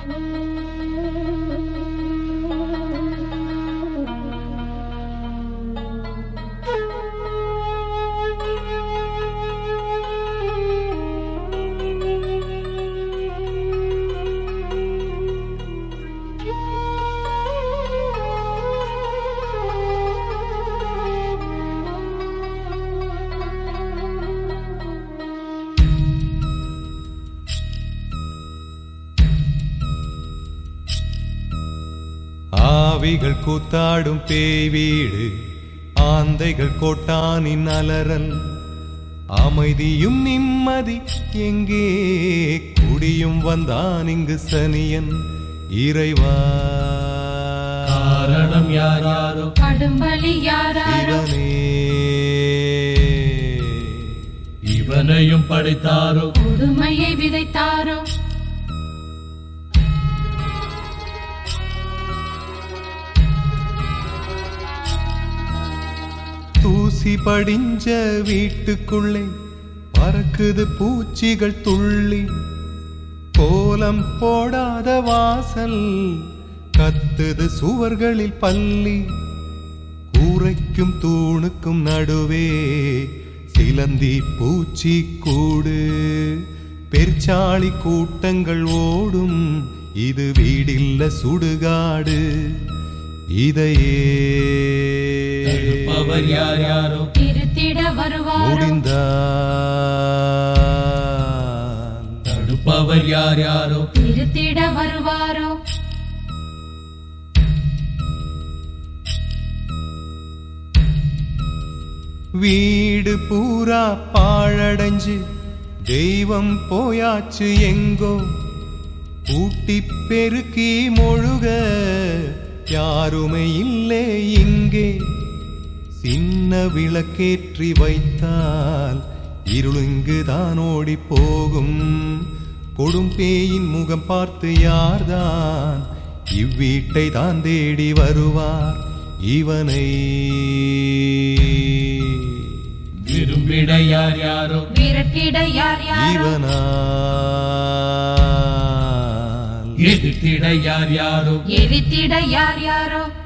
ஆவிகள் கூத்தாடும் பேய் வீடு ஆந்தைகள் கோட்டானின் அலறல் அமைதியும் நிம்மதி எங்கே குடியும் வந்தான் இங்கு சனியன் இறைவா காரணம் யார் யாரோ கடும்பலி யாராரோ இவனே இவனையும் படைத்தாரோ கொடுமையை விதைத்தாரோ தூசி படிஞ்ச வீட்டுக்குள்ளே பறக்குது பூச்சிகள் துள்ளி கோலம் போடாத வாசல் கத்துது சுவர்களில் பள்ளி கூரைக்கும் தூணுக்கும் நடுவே சிலந்தி பூச்சி கூடு பெருச்சாளி கூட்டங்கள் ஓடும் இது வீடில்ல சுடுகாடு இதையே தடுப்பவர் யார் யாரோ திருத்திட வருவாரோ முடிந்தால் தடுப்பவர் யார் யாரோ திருத்திட வருவாரோ வீடு பூரா பாழடைஞ்சு தெய்வம் போயாச்சு எங்கோ ஊட்டி பெருக்கி மொழுக யாருமே இல்லை இங்கே சின்ன விளக்கேற்றி வைத்தால் இருளுங்குதான் ஓடி போகும் கொடும் பேயின் முகம் பார்த்து யார்தான் இவ்வீட்டை தான் தேடி வருவார் இவனை விரும்பிட யார் யாரோ விரட்டிட யார் யாரோ இவனால் எதிர்த்திட யார் யாரோ எரித்திட யார் யாரோ